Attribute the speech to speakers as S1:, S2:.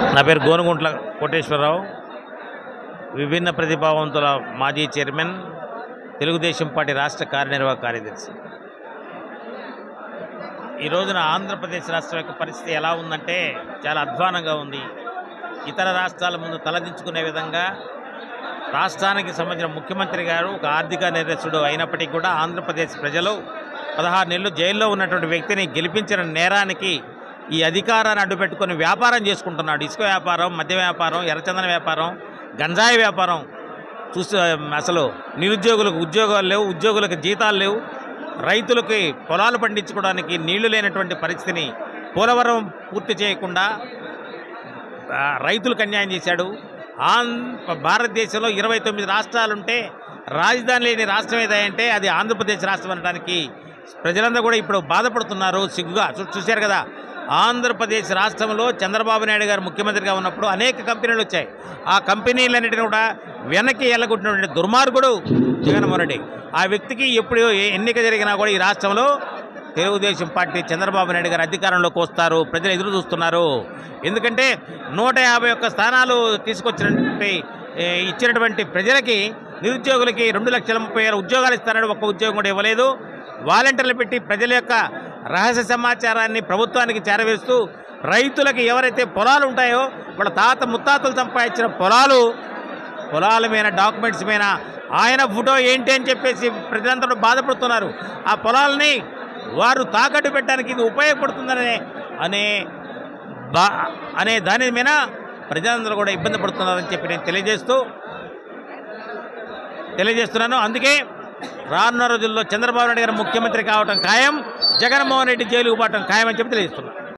S1: నా పేరు గోనుగుంట్ల కోటేశ్వరరావు విభిన్న ప్రతిభావంతుల మాజీ చైర్మన్ తెలుగుదేశం పార్టీ రాష్ట్ర కార్యనిర్వాహక కార్యదర్శి ఈ రోజున ఆంధ్రప్రదేశ్ రాష్ట్రం యొక్క పరిస్థితి ఎలా ఉందంటే చాలా అధ్వానంగా ఉంది ఇతర రాష్ట్రాల ముందు తలదించుకునే విధంగా రాష్ట్రానికి సంబంధించిన ముఖ్యమంత్రి గారు ఒక ఆర్థిక నిర్దేశుడు అయినప్పటికీ కూడా ఆంధ్రప్రదేశ్ ప్రజలు పదహారు నెలలు జైల్లో ఉన్నటువంటి వ్యక్తిని గెలిపించిన నేరానికి ఈ అధికారాన్ని అడ్డుపెట్టుకొని వ్యాపారం చేసుకుంటున్నాడు ఇసుక వ్యాపారం మద్య వ్యాపారం ఎర్రచందన వ్యాపారం గంజాయి వ్యాపారం చూసి అసలు నిరుద్యోగులకు ఉద్యోగాలు లేవు ఉద్యోగులకు జీతాలు లేవు రైతులకి పొలాలు పండించుకోవడానికి నీళ్లు లేనటువంటి పరిస్థితిని పోలవరం పూర్తి చేయకుండా ఆ, రైతులకు అన్యాయం చేశాడు ఆం భారతదేశంలో ఇరవై తొమ్మిది రాష్ట్రాలుంటే రాజధాని లేని రాష్ట్రం ఏదంటే అది ఆంధ్రప్రదేశ్ రాష్ట్రం అనడానికి ప్రజలందరూ కూడా ఇప్పుడు బాధపడుతున్నారు సిగ్గుగా చూ- చూశారు కదా ఆంధ్రప్రదేశ్ రాష్ట్రంలో చంద్రబాబు నాయుడు గారు ముఖ్యమంత్రిగా ఉన్నప్పుడు అనేక కంపెనీలు వచ్చాయి ఆ కంపెనీలన్నిటిని కూడా వెనక్కి వెళ్ళగొట్టినటువంటి దుర్మార్గుడు జగన్మోహన్ రెడ్డి ఆ వ్యక్తికి ఎప్పుడు ఏ ఎన్నిక జరిగినా కూడా ఈ రాష్ట్రంలో తెలుగుదేశం పార్టీ చంద్రబాబు నాయుడు గారు అధికారంలోకి వస్తారు ప్రజలు ఎదురు చూస్తున్నారు ఎందుకంటే నూట యాభై ఒక్క స్థానాలు తీసుకొచ్చినటువంటి ఏ, ఇచ్చినటువంటి ప్రజలకి నిరుద్యోగులకి రెండు లక్షల ముప్పై వేల ఉద్యోగాలు ఇస్తారని ఒక్క ఉద్యోగం కూడా ఇవ్వలేదు వాలంటీర్లు పెట్టి ప్రజల యొక్క రహస్య సమాచారాన్ని ప్రభుత్వానికి చేరవేస్తూ రైతులకి ఎవరైతే పొలాలు ఉంటాయో వాళ్ళ తాత ముత్తాతలు సంపాదించిన పొలాలు పొలాల మీద డాక్యుమెంట్స్ మీద ఆయన ఫోటో ఏంటి అని చెప్పేసి ప్రజలందరూ బాధపడుతున్నారు ఆ పొలాలని వారు తాకట్టు పెట్టడానికి ఇది ఉపయోగపడుతుందనే అనే బా అనే దాని మీద ప్రజలందరూ కూడా ఇబ్బంది పడుతున్నారని చెప్పి నేను తెలియజేస్తూ తెలియజేస్తున్నాను అందుకే రానున్న రోజుల్లో చంద్రబాబు నాయుడు గారు ముఖ్యమంత్రి కావటం ఖాయం జగన్మోహన్ రెడ్డి జైలుకు పోవటం ఖాయం అని చెప్పి తెలియజేస్తున్నాను